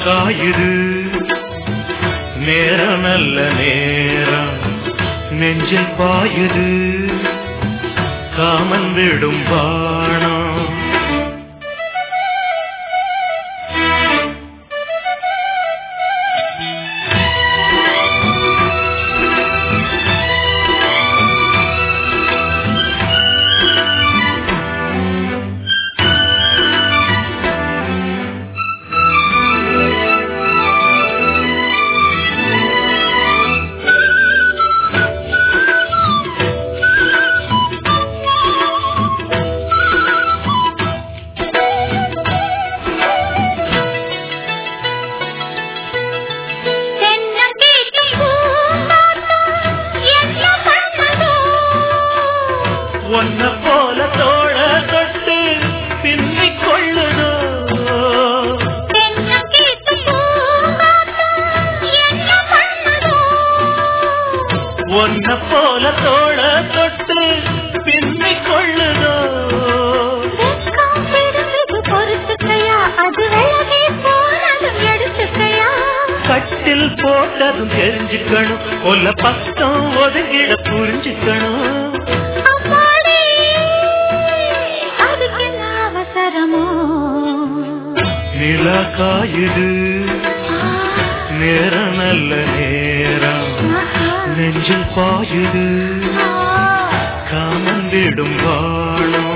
காயுது நேரம் நல்ல நேரம் நெஞ்சில் பாயுது காமன் விடும் பாணம் தென்னங்கீற்று பூங்காற்று என்ன பண்ணதோ? ஒன்ன போல தோழ தொட்டு பின்னிக் கொள்ளுதோ தென்னங்கீற்று பூங்காற்று என்ன பண்ணதோ? ஒன்ன போல தோழ தொட்டு பின்னிக் கொள்ளுதோ வெட்கம் பிடிச்சது பொறுத்துக்கையா, அது விலகி போனதும் எடுத்துக்கையா? கட்டில் போட்டதும் தெரிஞ்சுக்கணும் கொல்ல பக்கம் ஒதுங்கிட புரிஞ்சுக்கணும் அம்மாடி, அதுக்கு என்ன அவசரமோ நிலா காயுது நேரம் நல்ல நேரம் நெஞ்சில் பாயுது காமன் விடும் வாழும்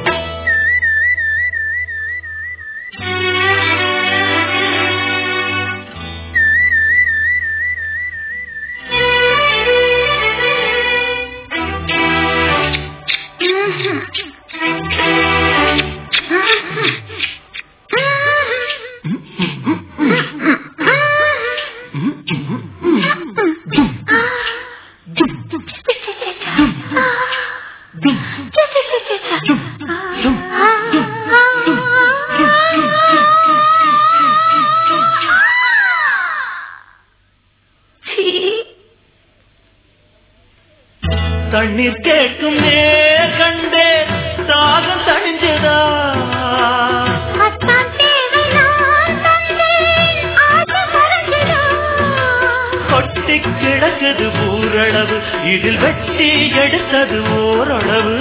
தண்ணீர் கேட்கும் நேர் கண்டே தாகம் தணிஞ்சதா கொட்டி கிடக்குது ஊரளவு இதில் வெட்டி எடுத்தது ஓரளவு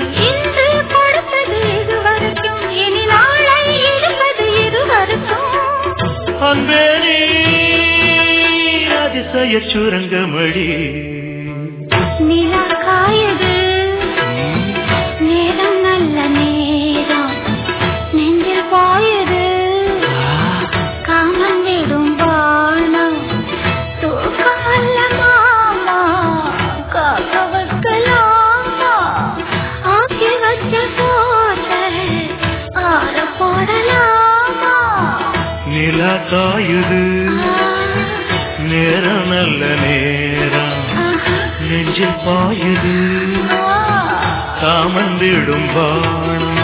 அன்பேரி அதிசய சுரங்கமடி நேரம் நல்ல நேரம் நெஞ்சில் பாயுது காமம் விடும் வானம் தூக்கம் அல்ல மாமா காக்க வைக்கலாமா ஆக்கி வச்ச சோற்றை ஆற போடலாமா நிலா காயுது நேரம் நல்ல நேரம் நெஞ்சில் பாயுது காமன் விடும் பாணம்